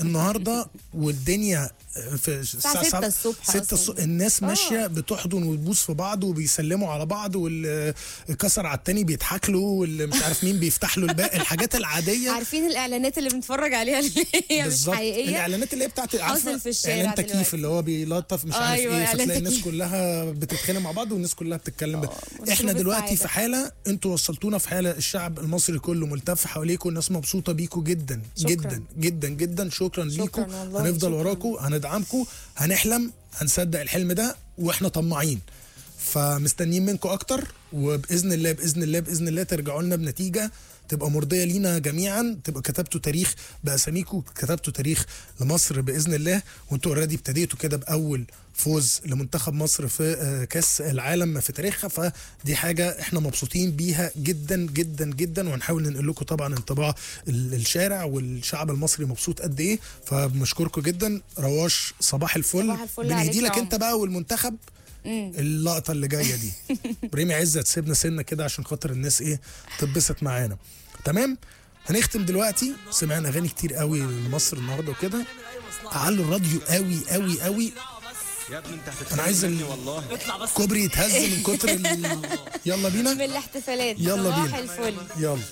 النهارده والدنيا في الساعه 6 الصبح 6 أصلاً. الصبح الناس آه. ماشيه بتحضن وتبوس في بعض وبيسلموا على بعض واللي كسر على التاني بيضحك له واللي مش عارف مين بيفتح له الباقي الحاجات العاديه عارفين الاعلانات اللي بنتفرج عليها اللي هي مش بالظبط حقيقيه الاعلانات اللي هي بتاعت عارفه في الشارع اعلان تكييف دلوقتي. اللي هو بيلطف مش عارف أيوة، ايه إعلان فتلاقي الناس تكييف. كلها بتتخانق مع بعض والناس كلها بتتكلم ب... مشروب احنا دلوقتي السعادة. في حاله انتوا وصلتونا في حاله الشعب المصري كله ملتف حواليكم الناس مبسوطه بيكم جدا شكراً. جدا جدا جدا شكرا ليكم والله، هنفضل شكراً. وراكم هندعمكم هنحلم هنصدق الحلم ده واحنا طماعين فمستنيين منكم اكتر وباذن الله باذن الله باذن الله ترجعوا لنا بنتيجه تبقى مرضيه لينا جميعا تبقى كتبتوا تاريخ باساميكم كتبتوا تاريخ لمصر باذن الله وانتوا اوريدي ابتديتوا كده باول فوز لمنتخب مصر في آه، كاس العالم في تاريخها فدي حاجه احنا مبسوطين بيها جدا جدا جدا وهنحاول ننقل لكم طبعا انطباع ال- الشارع والشعب المصري مبسوط قد ايه فبنشكركم جدا رواش صباح الفل صباح الفل بنهدي عليك يا لك انت عمر. بقى والمنتخب اللقطه اللي جايه دي بريمي عزه تسيبنا سنه كده عشان خاطر الناس ايه تتبسط معانا تمام هنختم دلوقتي سمعنا اغاني كتير قوي لمصر النهارده وكده علوا الراديو قوي قوي قوي يا ابني انت هتتخانق انا عايز مني ال- والله كوبري يتهز من كتر ال... يلا بينا بالاحتفالات يلا صباح بينا. الفل يلا